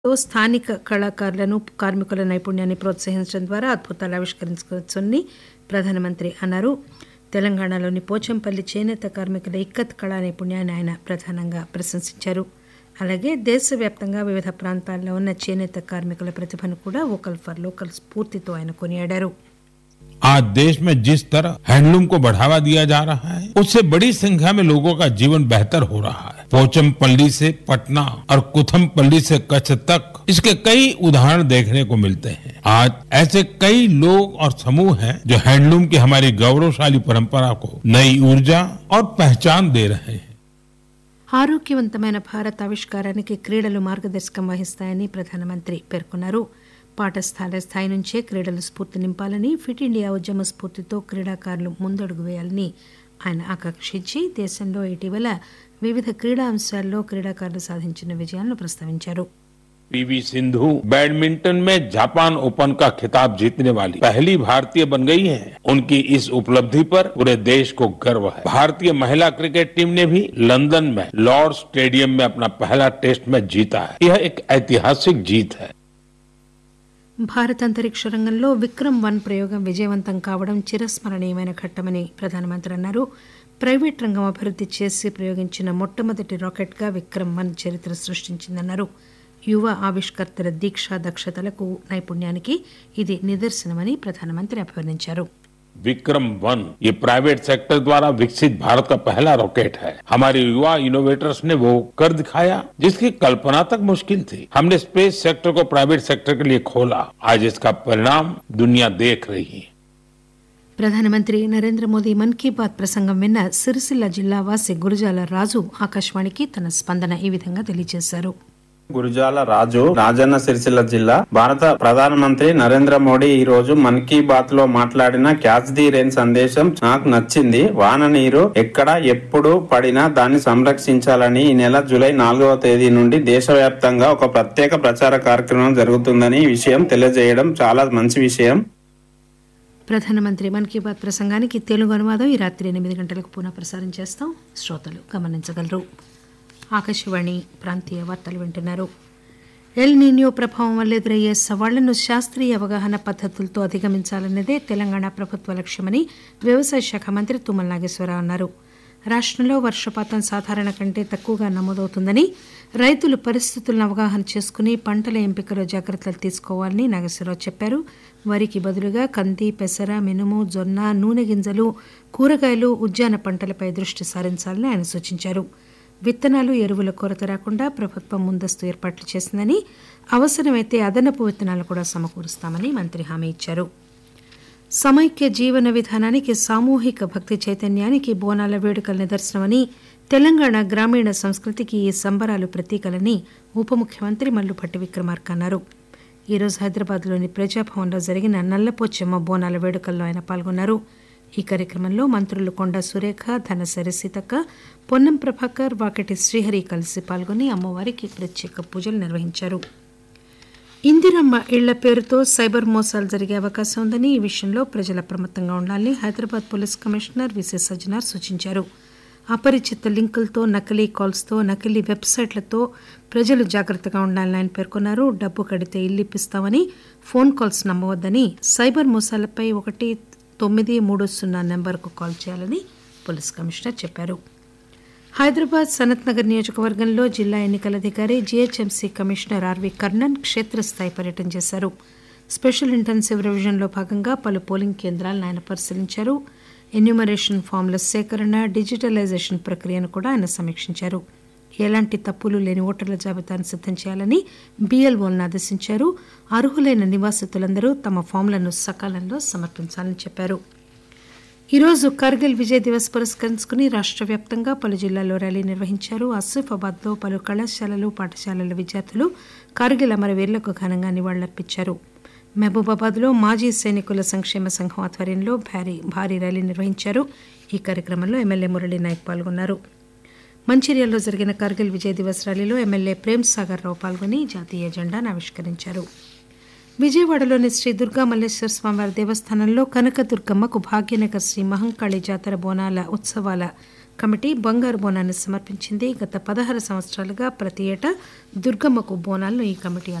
తో స్థానిక కళాకారులను కార్మికుల నైపుణ్యాన్ని ప్రోత్సహించడం ద్వారా అద్భుతాలు ఆవిష్కరించవచ్చని ప్రధానమంత్రి అన్నారు తెలంగాణలోని పోచంపల్లి చేనేత కార్మికుల ఇక్కత్ కళా నైపుణ్యాన్ని ఆయన ప్రధానంగా ప్రశంసించారు అలాగే దేశవ్యాప్తంగా వివిధ ప్రాంతాల్లో ఉన్న చేనేత కార్మికుల ప్రతిభను కూడా వోకల్ ఫర్ లోకల్ స్ఫూర్తితో ఆయన కొనియాడారు आज देश में जिस तरह हैंडलूम को बढ़ावा दिया जा रहा है उससे बड़ी संख्या में लोगों का जीवन बेहतर हो रहा है पोचमपल्ली से पटना और कुथमपल्ली से कच्छ तक इसके कई उदाहरण देखने को मिलते हैं आज ऐसे कई लोग और समूह हैं जो हैंडलूम की हमारी गौरवशाली परंपरा को नई ऊर्जा और पहचान दे रहे हैं ఆరోగ్యవంతమైన భారత్ ఆవిష్కారానికి క్రీడలు మార్గదర్శకం వహిస్తాయని ప్రధానమంత్రి పేర్కొన్నారు పాఠశాల స్థాయి నుంచే క్రీడలు స్ఫూర్తి నింపాలని ఫిట్ ఇండియా ఉద్యమ స్ఫూర్తితో క్రీడాకారులు ముందడుగు వేయాలని ఆయన ఆకాంక్షించి దేశంలో ఇటీవల వివిధ క్రీడా అంశాల్లో క్రీడాకారులు సాధించిన విజయాలను ప్రస్తావించారు पीवी सिंधु बैडमिंटन में जापान ओपन का खिताब जीतने वाली पहली भारतीय बन गई हैं। उनकी इस उपलब्धि पर पूरे देश को गर्व है भारतीय महिला क्रिकेट टीम ने भी लंदन में लॉर्ड स्टेडियम में अपना पहला टेस्ट मैच जीता है यह एक ऐतिहासिक जीत है భారత అంతరిక్ష రంగంలో విక్రమ్ వన్ ప్రయోగం విజయవంతం కావడం చిరస్మరణీయమైన ఘట్టమని ప్రధానమంత్రి అన్నారు ప్రైవేట్ రంగం అభివృద్ది చేసి ప్రయోగించిన మొట్టమొదటి రాకెట్గా విక్రమ్ వన్ చరిత్ర సృష్టించిందన్నారు యువ ఆవిష్కర్తల దీక్ష దక్షతలకు నైపుణ్యానికి ఇది నిదర్శనమని ప్రధానమంత్రి అభివర్ణించారు विक्रम वन ये प्राइवेट सेक्टर द्वारा विकसित भारत का पहला रॉकेट है हमारे युवा इनोवेटर्स ने वो कर दिखाया जिसकी कल्पना तक मुश्किल थी हमने स्पेस सेक्टर को प्राइवेट सेक्टर के लिए खोला आज इसका परिणाम दुनिया देख रही है ప్రధానమంత్రి నరేంద్ర మోదీ మన్ కీ బాత్ ప్రసంగం విన్న సిరిసిల్ల జిల్లా వాసి గురజాల రాజు ఆకాశవాణికి తన స్పందన ఈ విధంగా తెలియజేశారు గురుజాల రాజు రాజన్న సిరిసిల్ల జిల్లా భారత ప్రధానమంత్రి నరేంద్ర మోడీ ఈ రోజు మన్ కీ బాత్ లో మాట్లాడిన క్యాచ్ ది రెయిన్ సందేశం నాకు నచ్చింది వాన నీరు ఎక్కడ ఎప్పుడు పడినా దాన్ని సంరక్షించాలని ఈ నెల జూలై నాలుగవ తేదీ నుండి దేశవ్యాప్తంగా ఒక ప్రత్యేక ప్రచార కార్యక్రమం జరుగుతుందని ఈ విషయం తెలియజేయడం చాలా మంచి విషయం ప్రధానమంత్రి మన్ కీ బాత్ ప్రసంగానికి తెలుగు అనువాదం ఈ రాత్రి ఎనిమిది గంటలకు పునః ప్రసారం చేస్తాం శ్రోతలు గమనించగలరు ఆకాశవాణి ప్రాంతీయ వార్తలు వింటున్నారు ఎల్ నీన్యో ప్రభావం వల్ల ఎదురయ్యే సవాళ్లను శాస్త్రీయ అవగాహన పద్ధతులతో అధిగమించాలన్నదే తెలంగాణ ప్రభుత్వ లక్ష్యమని వ్యవసాయ శాఖ మంత్రి తుమ్మల నాగేశ్వరరావు అన్నారు రాష్టంలో వర్షపాతం సాధారణ కంటే తక్కువగా నమోదవుతుందని రైతులు పరిస్థితులను అవగాహన చేసుకుని పంటల ఎంపికలో జాగ్రత్తలు తీసుకోవాలని నాగేశ్వరరావు చెప్పారు వరికి బదులుగా కంది పెసర మినుము జొన్న నూనె గింజలు కూరగాయలు ఉద్యాన పంటలపై దృష్టి సారించాలని ఆయన సూచించారు విత్తనాలు ఎరువుల కొరత రాకుండా ప్రభుత్వం ముందస్తు ఏర్పాట్లు చేసిందని అవసరమైతే అదనపు విత్తనాలు కూడా సమకూరుస్తామని మంత్రి హామీ ఇచ్చారు సమైక్య జీవన విధానానికి సామూహిక భక్తి చైతన్యానికి బోనాల వేడుకల నిదర్శనమని తెలంగాణ గ్రామీణ సంస్కృతికి ఈ సంబరాలు ప్రతీకలని ఉప ముఖ్యమంత్రి మల్లుభట్టి విక్రమార్క అన్నారు ఈరోజు హైదరాబాద్లోని ప్రజాభవన్లో జరిగిన నల్లపోచెమ్మ బోనాల వేడుకల్లో ఆయన పాల్గొన్నారు ఈ కార్యక్రమంలో మంత్రులు కొండా సురేఖ ధనసరి సీతక్క పొన్నం ప్రభాకర్ వాకటి శ్రీహరి కలిసి పాల్గొని అమ్మవారికి ప్రత్యేక పూజలు నిర్వహించారు ఇందిరమ్మ ఇళ్ల పేరుతో సైబర్ మోసాలు జరిగే అవకాశం ఉందని ఈ విషయంలో ప్రజలు అప్రమత్తంగా ఉండాలని Hyderabad police commissioner V C Sajjanar సూచించారు అపరిచిత లింకులతో నకిలీ కాల్స్తో నకిలీ వెబ్సైట్లతో ప్రజలు జాగ్రత్తగా ఉండాలని ఆయన పేర్కొన్నారు డబ్బు కడితే ఇల్లు ఇప్పిస్తామని ఫోన్ కాల్స్ నమ్మవద్దని సైబర్ మోసాలపై ఒకటి తొమ్మిది మూడు సున్నా నెంబర్కు కాల్ చేయాలని పోలీస్ కమిషనర్ చెప్పారు హైదరాబాద్ సనత్ నగర్ నియోజకవర్గంలో జిల్లా ఎన్నికల అధికారి జీహెచ్ఎంసీ కమిషనర్ ఆర్వి కర్ణన్ క్షేత్రస్థాయి పర్యటన చేశారు స్పెషల్ ఇంటెన్సివ్ రివిజన్లో భాగంగా పలు పోలింగ్ కేంద్రాలను ఆయన పరిశీలించారు ఎన్యూమరేషన్ ఫామ్ల సేకరణ డిజిటలైజేషన్ ప్రక్రియను కూడా ఆయన సమీక్షించారు ఎలాంటి తప్పులు లేని ఓటర్ల జాబితాను సిద్దం చేయాలని బీఎల్ఓలను ఆదేశించారు అర్హులైన నివాసితులందరూ తమ ఫామ్లను సకాలంలో సమర్పించాలని చెప్పారు ఈరోజు కార్గిల్ విజయ్ దివస్ పురస్కరించుకుని రాష్ట్ర వ్యాప్తంగా పలు జిల్లాల్లో ర్యాలీ నిర్వహించారు ఆసిఫాబాద్లో పలు కళాశాలలు పాఠశాలల విద్యార్థులు కార్గిల్ అమరవీరులకు ఘనంగా నివాళులర్పించారు మహబూబాబాద్లో మాజీ సైనికుల సంక్షేమ సంఘం ఆధ్వర్యంలో భారీ భారీ ర్యాలీ నిర్వహించారు ఈ కార్యక్రమంలో ఎమ్మెల్యే మురళీ నాయక్ పాల్గొన్నారు మంచిర్యాలలో జరిగిన కార్గిల్ విజయ్ దివస్ ర్యాలీలో ఎమ్మెల్యే ప్రేమ్ సాగర్ రావు పాల్గొని జాతీయ జెండాను ఆవిష్కరించారు విజయవాడలోని శ్రీ దుర్గా మల్లేశ్వర స్వామివారి దేవస్థానంలో కనకదుర్గమ్మకు భాగ్యనగర్ శ్రీ మహంకాళి జాతర బోనాల ఉత్సవాల కమిటీ బంగారు బోనాన్ని సమర్పించింది గత పదహారు సంవత్సరాలుగా ప్రతి ఏటా దుర్గమ్మకు బోనాలను ఈ కమిటీ